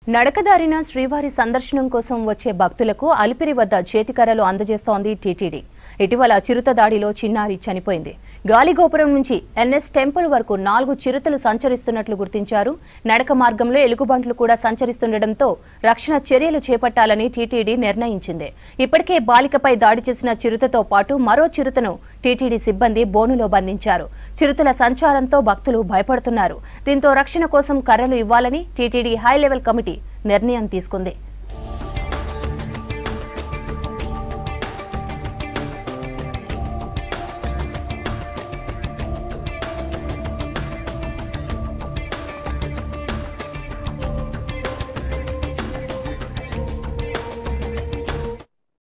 నడకదారిన శ్రీవారి సందర్శనం కోసం వచ్చే భక్తులకు అలిపిరి వద్ద చేతికర్రలు అందజేస్తోంది టీటీడీ ఇటీవల చిరుత దాడిలో చిన్నారి చనిపోయింది గాలిగోపురం నుంచి ఎన్ఎస్ టెంపుల్ వరకు నాలుగు చిరుతలు సంచరిస్తున్నట్లు గుర్తించారు నడక మార్గంలో ఎలుగుబంట్లు కూడా సంచరిస్తుండటంతో రక్షణ చర్యలు చేపట్టాలని టీటీడీ నిర్ణయించింది ఇప్పటికే బాలికపై దాడి చేసిన చిరుతతో పాటు మరో చిరుతను టీటీడీ సిబ్బంది బోనులో బంధించారు చిరుతల సంచారంతో భక్తులు భయపడుతున్నారు దీంతో రక్షణ కోసం కర్రలు ఇవ్వాలని టీటీడీ హై లెవెల్ కమిటీ నిర్ణయం తీసుకుంది